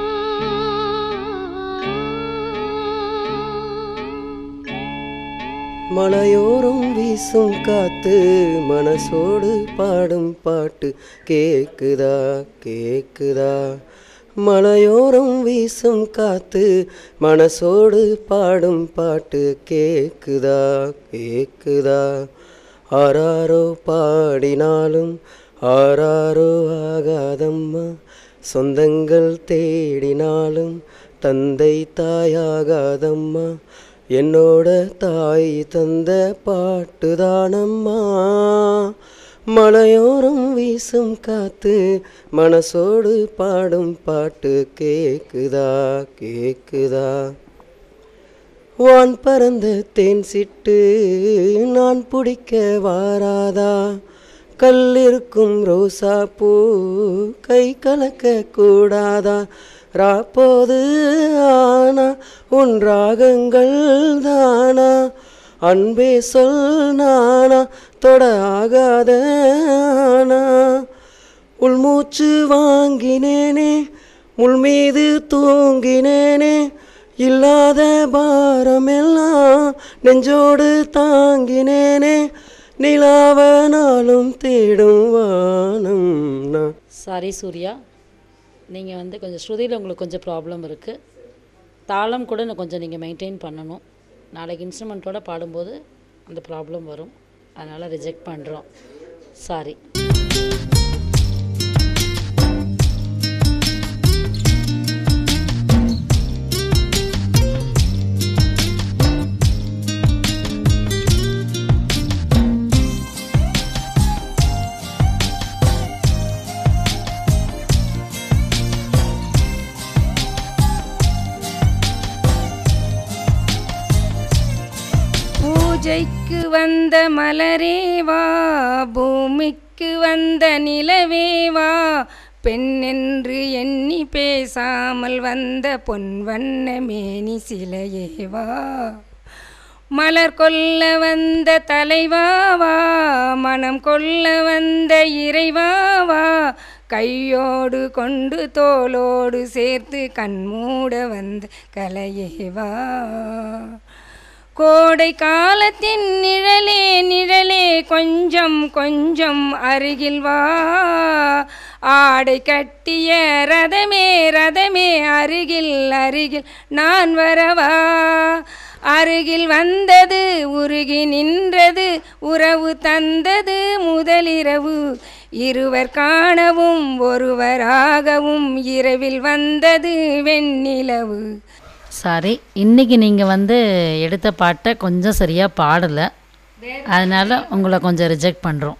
Speaker 15: மலையோரம் வீசும் காத்து மனசோடு பாடும் பாட்டு கேக்குதா கேக்குதா மலையோரம் வீசும் காத்து மனசோடு பாடும் பாட்டு கேக்குதா கேக்குதா ஆராரோ பாடினாலும் ஆராரோ ஆகாதம்மா சொந்தங்கள் தேடினாலும் தந்தை தாயாகாதம்மா என்னோட தாய் தந்த பாட்டுதானம்மா மலையோரம் வீசும் காத்து மனசோடு பாடும் பாட்டு கேக்குதா கேக்குதா வான் பறந்த தேன் சிட்டு நான் பிடிக்க வாராதா கல்லிருக்கும் ரோசா பூ கை கலக்க கூடாதா ராப்போது ஆனா உன் ராகங்கள் தானா அன்பே சொல் நானா தொட ஆகாத ஆனா உள்மூச்சு வாங்கினேனே முள் மீது தூங்கினேனே இல்லாத பாரமெல்லாம் நெஞ்சோடு தாங்கினேனே நிலாவ நாளும் தேடும் வானம் நான்
Speaker 13: சாரி சூர்யா நீங்கள் வந்து கொஞ்சம் ஸ்ருதியில் உங்களுக்கு கொஞ்சம் ப்ராப்ளம் இருக்குது தாளம் கூட இன்னும் கொஞ்சம் நீங்கள் மெயின்டைன் பண்ணணும் நாளைக்கு இன்ஸ்ட்ருமெண்ட்டோட பாடும்போது அந்த ப்ராப்ளம் வரும் அதனால் ரிஜெக்ட் பண்ணுறோம் சாரி
Speaker 16: பூஜைக்கு வந்த மலரேவா பூமிக்கு வந்த நிலவேவா பெண் என்று எண்ணி பேசாமல் வந்த பொன் வண்ண மேனி சிலையேவா மலர் கொல்ல வந்த தலைவாவா மனம் கொல்ல வந்த இறைவாவா கையோடு கொண்டு தோளோடு சேர்த்து கண்மூட வந்த கலையேவா கோடை காலத்தின் நிழலே நிழலே கொஞ்சம் கொஞ்சம் அருகில் வா ஆடை கட்டிய ரதமே ரதமே அருகில் அருகில் நான் வரவா அருகில் வந்தது உருகி நின்றது உறவு தந்தது முதலிரவு இருவர் காணவும் ஒருவராகவும் இரவில் வந்தது வெண்ணிலவு
Speaker 4: சாரி இன்னைக்கு நீங்கள் வந்து எடுத்த பாட்டை கொஞ்சம் சரியாக பாடலை அதனால் உங்களை கொஞ்சம் ரிஜெக்ட் பண்ணுறோம்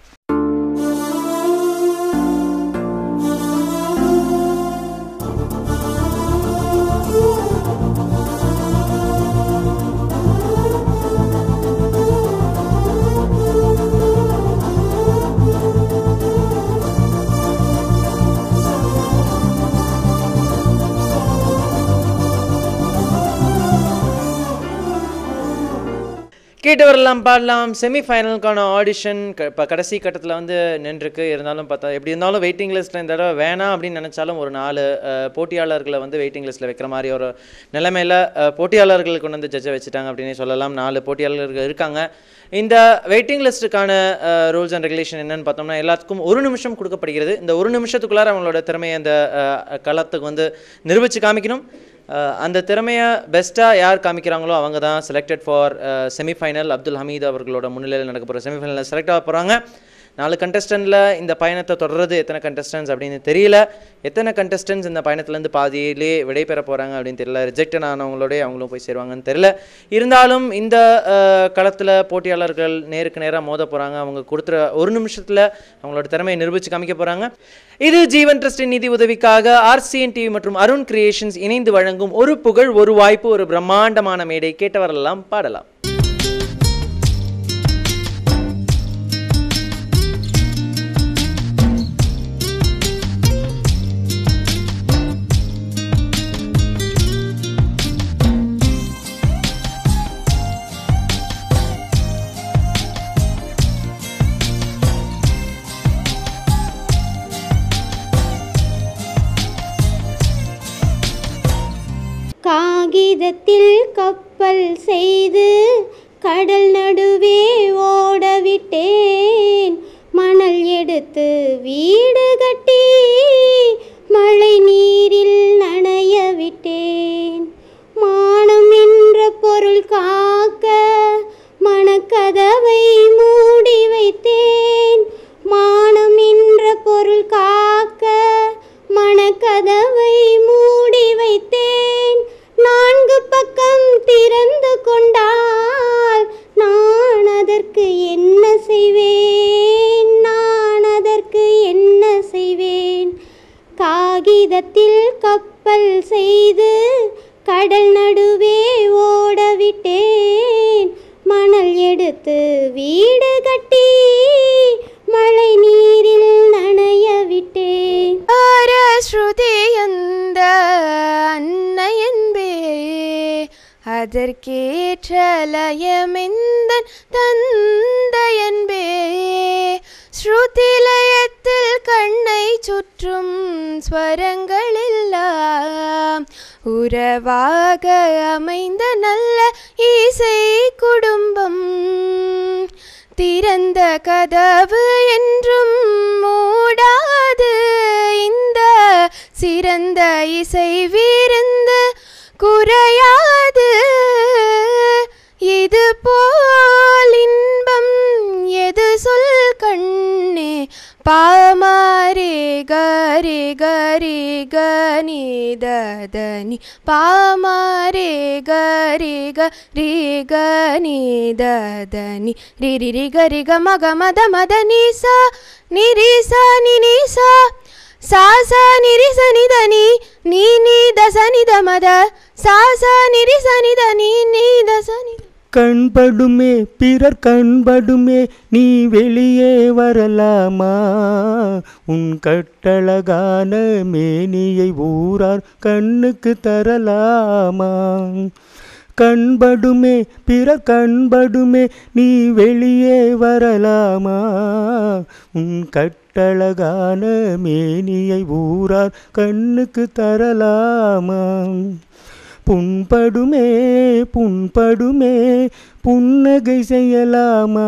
Speaker 1: கேட்டவரெல்லாம் பாடலாம் செமிஃபைனலுக்கான ஆடிஷன் இப்போ கடைசி கட்டத்தில் வந்து நின்றுருக்கு இருந்தாலும் பார்த்தா எப்படி இருந்தாலும் வெயிட்டிங் லிஸ்ட்டில் இந்த தடவை வேணாம் அப்படின்னு நினச்சாலும் ஒரு நாலு அஹ், போட்டியாளர்களை வந்து வெயிட்டிங் லிஸ்ட்டில் வைக்கிற மாதிரி ஒரு நிலைமையில் அஹ், போட்டியாளர்கள் கொண்டு வந்து ஜட்ஜை வச்சுட்டாங்க அப்படின்னு சொல்லலாம் நாலு போட்டியாளர்கள் இருக்காங்க இந்த வெயிட்டிங் லிஸ்ட்டுக்கான ரூல்ஸ் அண்ட் ரெகுலேஷன் என்னன்னு பார்த்தோம்னா எல்லாத்துக்கும் ஒரு நிமிஷம் கொடுக்கப்படுகிறது இந்த ஒரு நிமிஷத்துக்குள்ளார அவங்களோட திறமையை அந்த அஹ், களத்துக்கு வந்து நிரூபித்து காமிக்கணும் அஹ் அந்த திறமையை பெஸ்ட்டாக யார் காமிக்கிறாங்களோ அவங்க தான் selected for semifinal Abdul Hameed அவர்களோட முன்னிலையில் நடக்க போகிற செமிஃபைனலில் செலக்ட் ஆக போகிறாங்க நாலு கண்டஸ்டன்ட்டில் இந்த பயணத்தை தொடர்றது எத்தனை கண்டஸ்டன்ஸ் அப்படின்னு தெரியல எத்தனை கண்டஸ்டன்ஸ் இந்த பயணத்துலேருந்து பாதியிலே விடைபெற போகிறாங்க அப்படின்னு தெரியல ரிஜெக்டட் ஆனவங்களோடய அவங்களும் போய் சேருவாங்கன்னு தெரியல இருந்தாலும் இந்த களத்தில் போட்டியாளர்கள் நேருக்கு நேராக மோத போகிறாங்க அவங்க கொடுத்துற ஒரு நிமிஷத்தில் அவங்களோட திறமையை நிரூபித்து காமிக்க போகிறாங்க இது ஜீவன் ட்ரஸ்டின் நிதி உதவிக்காக ஆர்சிஎன் டிவி மற்றும் அருண் கிரியேஷன்ஸ் இணைந்து வழங்கும் ஒரு புகழ் ஒரு வாய்ப்பு ஒரு பிரம்மாண்டமான மேடை கேட்டவரெல்லாம் பாடலாம்
Speaker 8: காகிதத்தில் கப்பல் செய்து கடல் நடுவே ஓடவிட்டேன் மணல் எடுத்து வீடு கட்டி மழை நீரில் நனைய விட்டேன் மானம் என்ற பொருள் காக்க மனக்கதவை மூடி வைத்தேன் மானம் என்ற பொருள் காக்க மனக்கதவை மூடி வைத்தேன் நான்கு பக்கம் திறந்து கொண்டால் நான் அதற்கு என்ன செய்வேன் நான் அதற்கு என்ன செய்வேன் காகிதத்தில் கப்பல் செய்து கடல் நடுவே ஓடவிட்டேன் மணல் எடுத்து வீடு கட்டி மழை நீரில் நனைய விட்டேன்
Speaker 14: ശ്രുതിയന്ത അന്നയൻപേ அதற்கேற்ற லயமெந்தன் தந்தையன்பே ஸ்ருதிலயத்தில் கண்ணை சுற்றும் ஸ்வரங்களெல்லாம் உறவாக அமைந்த நல்ல இசை குடும்பம் திறந்த கதவு என்றும் மூடாது இந்த சிறந்த இசை விருந்து குறையாது இது போல் இன்பம் எது சொல் கண்ணே பாமாரே கரி கரி கனி ததனி பாமாரே கரி கரி கனி ததனி ரி ரி ரி கரி க மக மத மத நீசா நிரி சா நி நீ சா சா சா நிரி ச நி த நீ நீ நீ த ச நி த மத சா சா நிரி ச நி த நீ நீ த ச நி த
Speaker 6: கண்படுமே பிறர் கண்படுமே நீ வெளியே வரலாமா உன் கட்டழகான மேனியை ஊரார் கண்ணுக்கு தரலாமா கண்படுமே பிறர் கண்படுமே நீ வெளியே வரலாமா உன் கட்டழகான மேனியை ஊரார் கண்ணுக்கு தரலாமா புண்படுமே புண்படுமே புன்னகை செய்யலாமா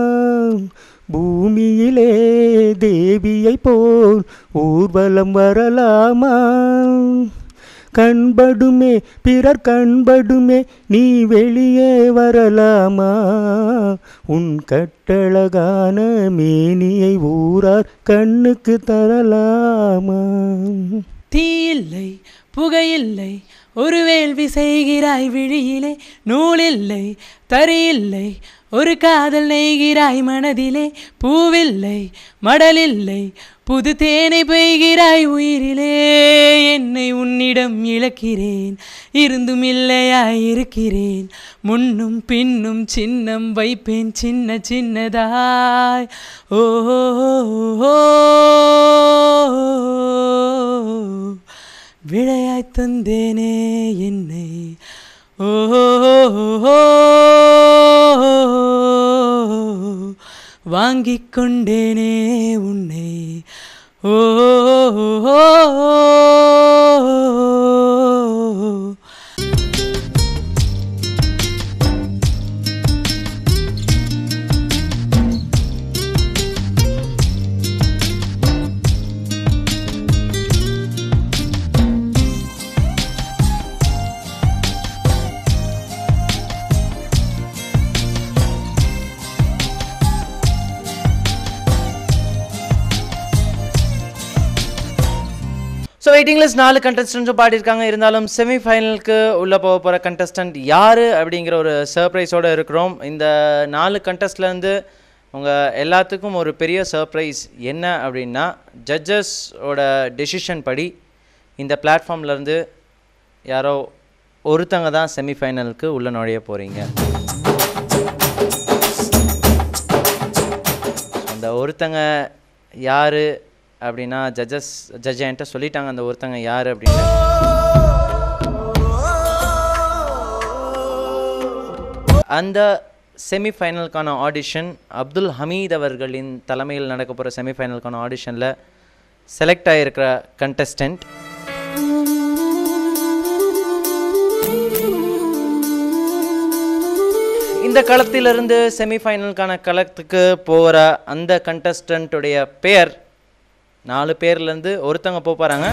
Speaker 6: பூமியிலே தேவியை போல் ஊர்வலம் வரலாமா கண்படுமே பிறர் கண்படுமே நீ வெளியே வரலாமா உன் கட்டழகான மேனியை ஊரார் கண்ணுக்கு தரலாமா
Speaker 17: தீயில்லை புகையில்லை ஒரு வேள்வி செய்கிறாய் விழியிலே நூலில்லை தரியில்லை ஒரு காதல் நெய்கிறாய் மனதிலே பூவில்லை மடலில்லை புது தேனை பெய்கிறாய் உயிரிலே என்னை உன்னிடம் இழக்கிறேன் இருந்தும் இல்லையாய் இருக்கிறேன் முன்னும் பின்னும் சின்னம் வைப்பேன் சின்ன சின்னதாய் ஓ விளையாய் தந்தேனே என்னை ஓ வாங்கிக் கொண்டேனே உன்னை ஓ
Speaker 3: ஸோ வெயிட்டிங் லிஸ்ட் நாலு கண்டஸ்டன்ஸும் பாடியிருக்காங்க இருந்தாலும் செமிஃபைனலுக்கு உள்ளே போக போகிற கண்டஸ்டன்ட் யார் அப்படிங்கிற ஒரு சர்ப்ரைஸோடு இருக்கிறோம் இந்த நாலு கண்டஸ்ட்லேருந்து உங்கள் எல்லாத்துக்கும் ஒரு பெரிய சர்ப்ரைஸ் என்ன அப்படின்னா ஜட்ஜஸோட டெசிஷன் படி இந்த பிளாட்ஃபார்ம்லேருந்து யாரோ ஒருத்தங்க தான் செமிஃபைனலுக்கு உள்ள நுழைய போகிறீங்க அந்த ஒருத்தங்க யார் அப்படின்னா ஜட்ஜஸ் ஜட்ஜ் என்கிட்ட சொல்லிட்டாங்க அந்த ஒருத்தங்க யார் அப்படின்னு அந்த செமிஃபைனலுக்கான ஆடிஷன் அப்துல் ஹமீத் அவர்களின் தலைமையில் நடக்க போகிற செமிஃபைனலுக்கான ஆடிஷனில் செலக்ட் ஆகிருக்கிற கண்டஸ்டன்ட் இந்த களத்திலிருந்து செமிஃபைனலுக்கான களத்துக்கு போகிற அந்த கண்டஸ்டண்ட்டுடைய பெயர் நாலு பேர்லேருந்து ஒருத்தங்க போக போகிறாங்க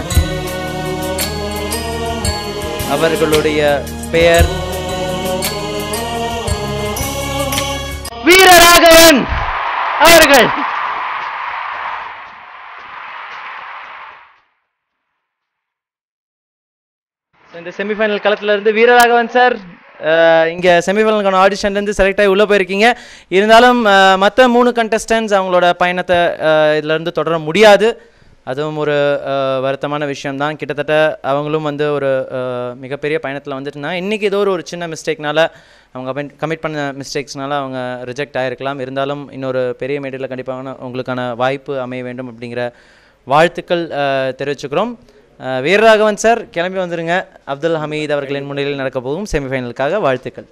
Speaker 3: அவர்களுடைய பெயர் வீரராகவன் அவர்கள் So, இந்த செமிஃபைனல் களத்துல இருந்து வீரராகவன் சார் இங்கே செமிஃபைனலுக்கான ஆடிஷன்லேருந்து செலக்ட் ஆகி உள்ளே போயிருக்கீங்க இருந்தாலும் மற்ற மூணு கண்டஸ்டன்ஸ் அவங்களோட பயணத்தை அஹ், இதிலிருந்து தொடர முடியாது அதுவும் ஒரு அஹ், வருத்தமான விஷயம்தான் கிட்டத்தட்ட அவங்களும் வந்து ஒரு அஹ், மிகப்பெரிய பயணத்தில் வந்துட்டுனா இன்றைக்கி ஏதோ ஒரு ஒரு சின்ன மிஸ்டேக்னால அவங்க கமிட் பண்ண மிஸ்டேக்ஸ்னால அவங்க ரிஜெக்ட் ஆகிருக்கலாம் இருந்தாலும் இன்னொரு பெரிய மேடையில் கண்டிப்பாக உங்களுக்கான வாய்ப்பு அமைய வேண்டும் அப்படிங்கிற வாழ்த்துக்கள் அஹ், தெரிவிச்சுக்கிறோம் அஹ், வீரராகவன் சார் கிளம்பி வந்துருங்க அப்துல் ஹமீத் அவர்களின் முன்னிலையில் நடக்க போகும் செமிஃபைனலுக்காக வாழ்த்துக்கள்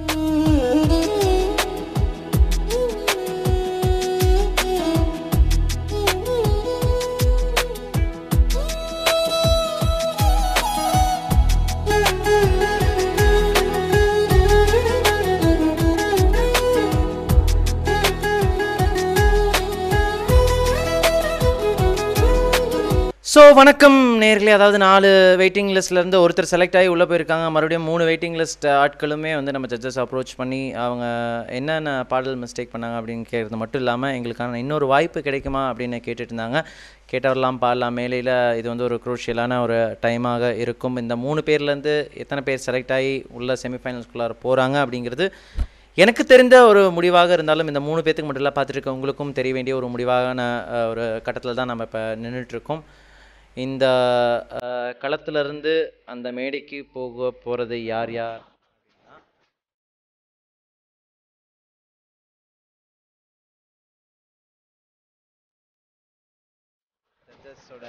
Speaker 3: ஸோ வணக்கம் நேர்களே அதாவது நாலு வெயிட்டிங் லிஸ்ட்லேருந்து ஒருத்தர் செலக்ட் ஆகி உள்ளே போயிருக்காங்க மறுபடியும் மூணு வெயிட்டிங் லிஸ்ட் ஆட்களுமே வந்து நம்ம ஜட்ஜஸ் அப்ரோச் பண்ணி அவங்க என்னென்ன பாடல் மிஸ்டேக் பண்ணாங்க அப்படின்னு கேட்குறது மட்டும் இல்லாமல் எங்களுக்கான இன்னொரு வாய்ப்பு கிடைக்குமா அப்படின்னு கேட்டுட்டு இருந்தாங்க கேட்டவரெல்லாம் பாடலாம் மேலையில் இது வந்து ஒரு குரூஷியலான ஒரு டைமாக இருக்கும் இந்த மூணு பேர்லேருந்து எத்தனை பேர் செலக்ட் ஆகி உள்ள செமிஃபைனல்ஸ்குள்ளார போகிறாங்க அப்படிங்கிறது எனக்கு தெரிந்த ஒரு முடிவாக இருந்தாலும் இந்த மூணு பேத்துக்கு மட்டும் இல்லை பார்த்துருக்க உங்களுக்கும் தெரிய வேண்டிய ஒரு முடிவான அஹ், ஒரு கட்டத்தில் தான் நம்ம இப்போ நின்றுட்டுருக்கோம் இந்த அஹ், களத்திலிருந்து அந்த மேடைக்கு போக போகிறது யார் யார் ஜட்ஜஸோட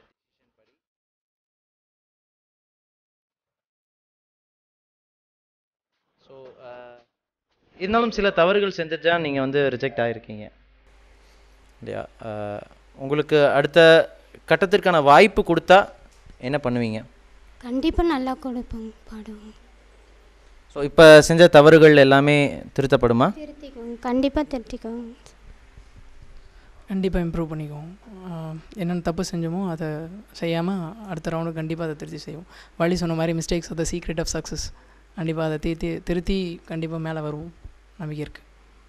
Speaker 3: ஸோ இருந்தாலும் சில தவறுகள் செஞ்சுட்டு தான் நீங்கள் வந்து ரிஜெக்ட் ஆகிருக்கீங்க இல்லையா அஹ், உங்களுக்கு அடுத்த கட்டத்திற்கான வாய்ப்பு கொடுத்தா என்ன பண்ணுவீங்க
Speaker 8: கண்டிப்பாக நல்லா கொடுப்போம் பாடுவோம்
Speaker 3: ஸோ இப்போ செஞ்ச தவறுகள் எல்லாமே திருத்தப்படுமா
Speaker 8: திருத்திக்கோங்க கண்டிப்பாக திருத்திக்கோங்க
Speaker 17: கண்டிப்பாக இம்ப்ரூவ் பண்ணிக்குவோம் ஆஹ் என்னென்ன தப்பு செஞ்சோமோ அதை செய்யாமல் அடுத்த ரவுண்டு கண்டிப்பாக அதை திருத்தி செய்வோம் வழி சொன்ன மாதிரி mistakes of the secret of success கண்டிப்பாக அதை திருத்தி திருத்தி கண்டிப்பாக மேலே வருவோம் நம்பிக்கை இருக்குது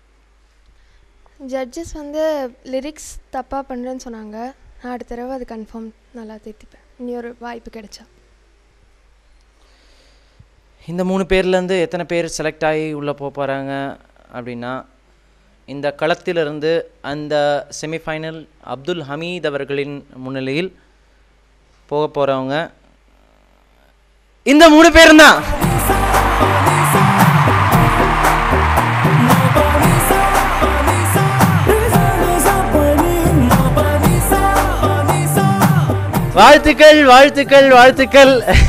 Speaker 14: ஜட்ஜஸ் வந்து லிரிக்ஸ் தப்பாக பண்ணுறேன்னு சொன்னாங்க நான் அடுத்த தடவை அது கன்ஃபார்ம் நல்லா திருத்திப்பேன் இனி ஒரு வாய்ப்பு கிடைச்சா
Speaker 3: இந்த மூணு பேர்லேருந்து எத்தனை பேர் செலக்ட் ஆகி உள்ளே போக போகிறாங்க அப்படின்னா இந்த களத்திலிருந்து அந்த செமிஃபைனல் அப்துல் ஹமீத் அவர்களின் முன்னிலையில் போக போகிறவங்க இந்த மூணு பேரும் தான் வாழ்த்துக்கள் வாழ்த்துக்கள் வாழ்த்துக்கள்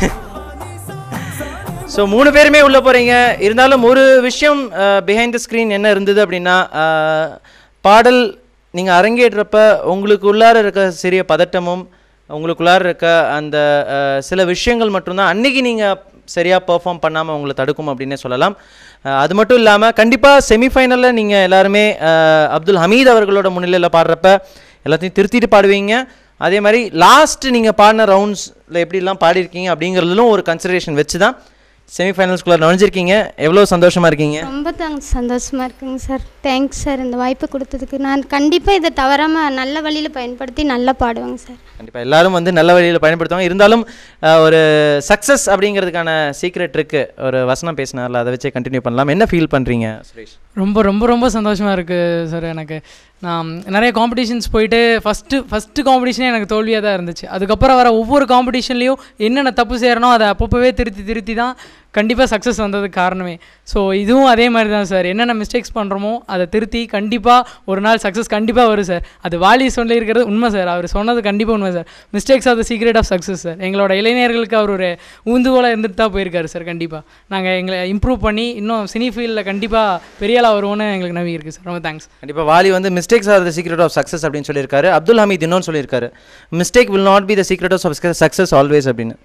Speaker 3: ஸோ மூணு பேருமே உள்ளே போகிறீங்க இருந்தாலும் ஒரு விஷயம் பிஹைண்ட் த ஸ்க்ரீன் என்ன இருந்தது அப்படின்னா அஹ், பாடல் நீங்கள் அரங்கேற்றப்ப உங்களுக்கு உள்ளார இருக்க சிறிய பதட்டமும் உங்களுக்குள்ளார இருக்க அந்த அஹ், சில விஷயங்கள் மட்டும்தான் அன்னைக்கு நீங்கள் சரியாக பெர்ஃபார்ம் பண்ணாமல் உங்களை தடுக்கும் அப்படின்னே சொல்லலாம் அஹ், அது மட்டும் இல்லாமல் கண்டிப்பாக செமிஃபைனலில் நீங்கள் எல்லாருமே அஹ், அப்துல் ஹமீத் அவர்களோட முன்னிலையில் பாடுறப்ப எல்லாத்தையும் திருத்திட்டு பாடுவீங்க அதே மாதிரி லாஸ்ட் நீங்கள் பாடின ரவுண்ட்ஸில் எப்படிலாம் பாடியிருக்கீங்க அப்படிங்கிறதுலும் ஒரு கன்சிடரேஷன் வச்சு தான் செமிஃபைனல்ஸ்குள்ளே நுழைஞ்சிருக்கீங்க எவ்வளோ சந்தோஷமாக இருக்கீங்க
Speaker 8: ரொம்ப தேங்க்ஸ் சந்தோஷமாக இருக்குங்க சார் தேங்க்ஸ் சார் இந்த வாய்ப்பு கொடுத்ததுக்கு நான் கண்டிப்பாக இதை தவறாமல் நல்ல வழியில் பயன்படுத்தி நல்லா பாடுவேங்க சார்
Speaker 3: கண்டிப்பாக எல்லாரும் வந்து நல்ல வழியில் பயன்படுத்துவாங்க இருந்தாலும் அஹ், ஒரு சக்ஸஸ் அப்படிங்கிறதுக்கான சீக்ரெட் இருக்குது ஒரு வசனம் பேசினார்ல அதை வச்சே கண்டினியூ பண்ணலாம் என்ன ஃபீல் பண்ணுறீங்க சுரேஷ்
Speaker 17: ரொம்ப ரொம்ப ரொம்ப சந்தோஷமாக இருக்குது சார் எனக்கு நான் நிறைய காம்படிஷன்ஸ் போயிட்டு ஃபஸ்ட்டு ஃபஸ்ட்டு காம்படிஷனே எனக்கு தோல்வியாக தான் இருந்துச்சு அதுக்கப்புறம் வர ஒவ்வொரு காம்படிஷன்லேயும் என்னென்ன தப்பு செய்கிறனோ அதை அப்பப்போவே திருத்தி திருத்தி தான் கண்டிப்பாக சக்ஸஸ் வந்ததுக்கு காரணமே ஸோ இதுவும் அதே மாதிரி தான் சார் என்னென்ன மிஸ்டேக்ஸ் பண்ணுறோமோ அதை திருத்தி கண்டிப்பாக ஒரு நாள் சக்ஸஸ் கண்டிப்பாக வரும் சார் அது வாலி சொல்லியிருக்கிறது உண்மை சார் அவர் சொன்னது கண்டிப்பாக உண்மை sir mistakes of the secret of success sir எங்களோட இளைஞர்களுக்கு அவர் ஒரு ஊந்துகோலாக இருந்துட்டு தான் போயிருக்காரு சார் கண்டிப்பாக நாங்கள் எங்களை இம்ப்ரூவ் பண்ணி இன்னும் சினி ஃபீல்டில் கண்டிப்பாக பெரிய ஆளாக வருவோன்னு எங்களுக்கு நம்பிக்கை இருக்குது சார் ரொம்ப தேங்க்ஸ்
Speaker 3: கண்டிப்பாக வாலி வந்து mistakes are the secret of success அப்படின்னு சொல்லியிருக்காரு அப்துல் ஹமீத் இன்னொன்று சொல்லியிருக்காரு mistake will not be the secret of success always அப்படின்னு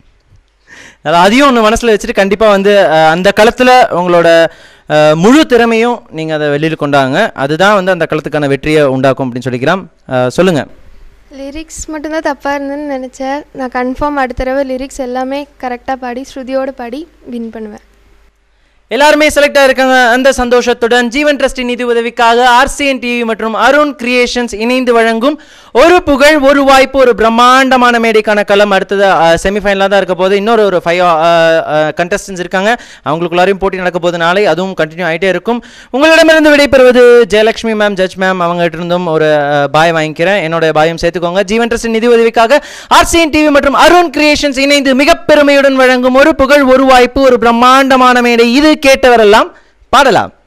Speaker 3: அதான் அதையும் ஒன்று மனசில் வச்சுட்டு கண்டிப்பாக வந்து அஹ், அந்த களத்தில் உங்களோட அஹ், முழு திறமையும் நீங்கள் அதை வெளியில் கொண்டாங்க அதுதான் வந்து அந்த களத்துக்கான வெற்றியை உண்டாக்கும் அப்படின்னு சொல்லிக்கலாம் அஹ், சொல்லுங்க
Speaker 14: லிரிக்ஸ் மட்டும்தான் தப்பாக இருந்ததுன்னு நினச்சேன் நான் கன்ஃபார்ம் அடுத்த தடவை லிரிக்ஸ் எல்லாமே கரெக்டாக பாடி ஸ்ருதியோடு பாடி வின் பண்ணுவேன்
Speaker 3: எல்லாருமே செலக்ட் ஆயிருக்காங்க அந்த சந்தோஷத்துடன் ஜீவன் ட்ரஸ்டின் நிதி உதவிக்காக ஆர்சிஎன் டிவி மற்றும் அருண் கிரியேஷன்ஸ் இணைந்து வழங்கும் ஒரு புகழ் ஒரு வாய்ப்பு ஒரு பிரம்மாண்டமான மேடைக்கான களம் அடுத்தது செமிஃபைனலாக தான் இருக்க போது இன்னொரு ஒரு ஃபைவ் கண்டஸ்டன்ஸ் இருக்காங்க அவங்களுக்குள்ளாரையும் போட்டி நடக்க போது நாளை அதுவும் கண்டினியூ ஆகிட்டே இருக்கும் உங்களிடமிருந்து விடைபெறுவது ஜெயலட்சுமி மேம் ஜட்ஜ் மேம் அவங்ககிட்ட இருந்தும் ஒரு பாய் வாங்கிக்கிறேன் என்னோட பாயம் சேர்த்துக்கோங்க ஜீவன் ட்ரஸ்டின் நிதி உதவிக்காக ஆர்சிஎன் டிவி மற்றும் அருண் கிரியேஷன்ஸ் இணைந்து மிக பெருமையுடன் வழங்கும் ஒரு புகழ் ஒரு வாய்ப்பு ஒரு பிரம்மாண்டமான மேடை இது கேட்டவரெல்லாம் பாடலாம்